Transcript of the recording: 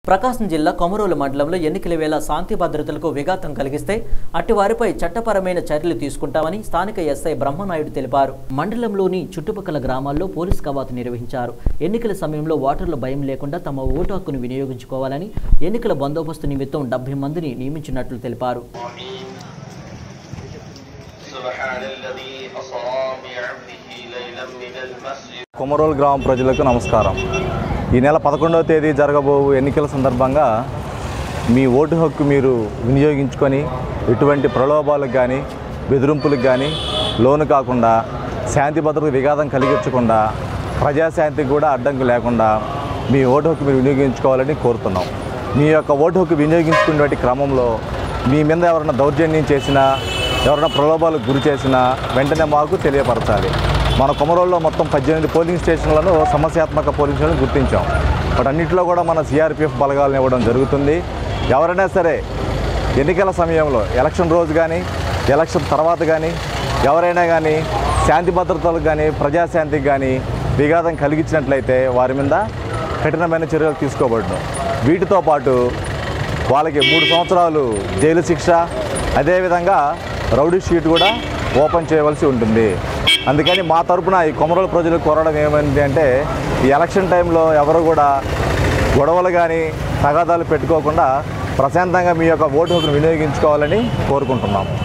ప్రకాశం జిల్లా కొమరోలు మండలంలో ఎన్నికల వేళ శాంతి భద్రతలకు విఘాతం కలిగిస్తే అట్టి వారిపై చట్టపరమైన చర్యలు తీసుకుంటామని స్థానిక ఎస్ఐ బ్రహ్మనాయుడు తెలిపారు మండలంలోని చుట్టుపక్కల గ్రామాల్లో పోలీస్ కవాతు నిర్వహించారు ఎన్నికల సమయంలో ఓటర్ల భయం లేకుండా తమ ఓటు హక్కును వినియోగించుకోవాలని ఎన్నికల బందోబస్తు నిమిత్తం డెబ్బై మందిని నియమించినట్లు తెలిపారు سبحان الذي أسرى بعبده ليلا من المسجد కొమరోలు గ్రామ ప్రజలకు నమస్కారం ఈ నెల పదకొండవ తేదీ జరగబో ఎన్నికల సందర్భంగా మీ ఓటు హక్కు మీరు వినియోగించుకొని ఎటువంటి ప్రలోభాలకు కానీ బెదిరింపులకు కానీ లోను కాకుండా శాంతి భద్రత విఘాతం కలిగించకుండా ప్రజాశాంతికి కూడా అడ్డంకి లేకుండా మీ ఓటు హక్కు మీరు వినియోగించుకోవాలని కోరుతున్నాం మీ యొక్క ఓటు హక్కు వినియోగించుకునేటువంటి క్రమంలో మీ మీద ఎవరైనా దౌర్జన్యం చేసినా ఎవరైనా ప్రలోభాలకు గురి చేసినా వెంటనే మాకు తెలియపరచాలి మన కొమరోల్లో మొత్తం పద్దెనిమిది పోలింగ్ స్టేషన్లను సమస్యాత్మక పోలింగ్ స్టేషన్లు గుర్తించాం బట్ అన్నింటిలో కూడా మన సిఆర్పిఎఫ్ బలగాలను ఇవ్వడం జరుగుతుంది ఎవరైనా సరే ఎన్నికల సమయంలో ఎలక్షన్ రోజు కానీ ఎలక్షన్ తర్వాత కానీ ఎవరైనా కానీ శాంతి భద్రతలకు కానీ ప్రజాశాంతికి కానీ విఘాతం కలిగించినట్లయితే వారి మీద కఠినమైన చర్యలు తీసుకోబడును వీటితో పాటు వాళ్ళకి మూడు సంవత్సరాలు జైలు శిక్ష అదేవిధంగా రౌడీ షీట్ కూడా ఓపెన్ చేయవలసి ఉంటుంది అందుకని మా తరపున ఈ కొమరోలు ప్రజలు కోరడం ఏమైంది అంటే ఈ ఎలక్షన్ టైంలో ఎవరు కూడా గొడవలు కానీ తగాదాలు పెట్టుకోకుండా ప్రశాంతంగా మీ యొక్క ఓటు హక్కును వినియోగించుకోవాలని కోరుకుంటున్నాము